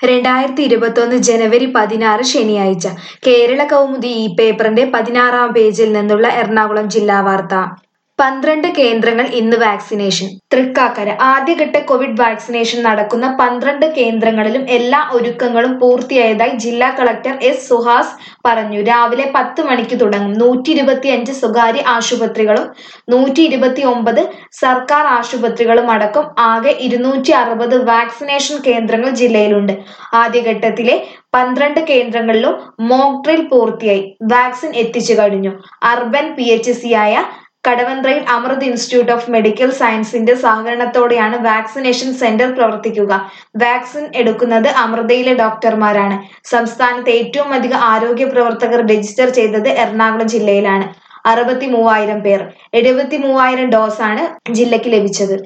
രണ്ടായിരത്തി ഇരുപത്തൊന്ന് ജനുവരി പതിനാറ് ശനിയാഴ്ച കേരള കൗമുദി ഈ പേപ്പറിന്റെ പതിനാറാം പേജിൽ നിന്നുള്ള എറണാകുളം ജില്ലാ വാർത്ത പന്ത്രണ്ട് കേന്ദ്രങ്ങൾ ഇന്ന് വാക്സിനേഷൻ തൃക്കാക്കര ആദ്യഘട്ട കോവിഡ് വാക്സിനേഷൻ നടക്കുന്ന പന്ത്രണ്ട് കേന്ദ്രങ്ങളിലും എല്ലാ ഒരുക്കങ്ങളും പൂർത്തിയായതായി ജില്ലാ കളക്ടർ എസ് സുഹാസ് പറഞ്ഞു രാവിലെ പത്ത് മണിക്ക് തുടങ്ങും നൂറ്റി ഇരുപത്തിയഞ്ച് സ്വകാര്യ ആശുപത്രികളും നൂറ്റി ഇരുപത്തി ഒമ്പത് സർക്കാർ ആശുപത്രികളും അടക്കം ആകെ ഇരുന്നൂറ്റി അറുപത് വാക്സിനേഷൻ കേന്ദ്രങ്ങൾ ജില്ലയിലുണ്ട് ആദ്യഘട്ടത്തിലെ പന്ത്രണ്ട് കേന്ദ്രങ്ങളിലും മോക്ക് ഡ്രിൽ പൂർത്തിയായി വാക്സിൻ എത്തിച്ചു കഴിഞ്ഞു അർബൻ പി എച്ച് സി ആയ കടവന്ത്രയിൽ അമൃത് ഇൻസ്റ്റിറ്റ്യൂട്ട് ഓഫ് മെഡിക്കൽ സയൻസിന്റെ സഹകരണത്തോടെയാണ് വാക്സിനേഷൻ സെന്റർ പ്രവർത്തിക്കുക വാക്സിൻ എടുക്കുന്നത് അമൃതയിലെ ഡോക്ടർമാരാണ് സംസ്ഥാനത്ത് ഏറ്റവും അധികം ആരോഗ്യ പ്രവർത്തകർ രജിസ്റ്റർ ചെയ്തത് എറണാകുളം ജില്ലയിലാണ് അറുപത്തി മൂവായിരം പേർ എഴുപത്തി മൂവായിരം ഡോസാണ് ജില്ലയ്ക്ക് ലഭിച്ചത്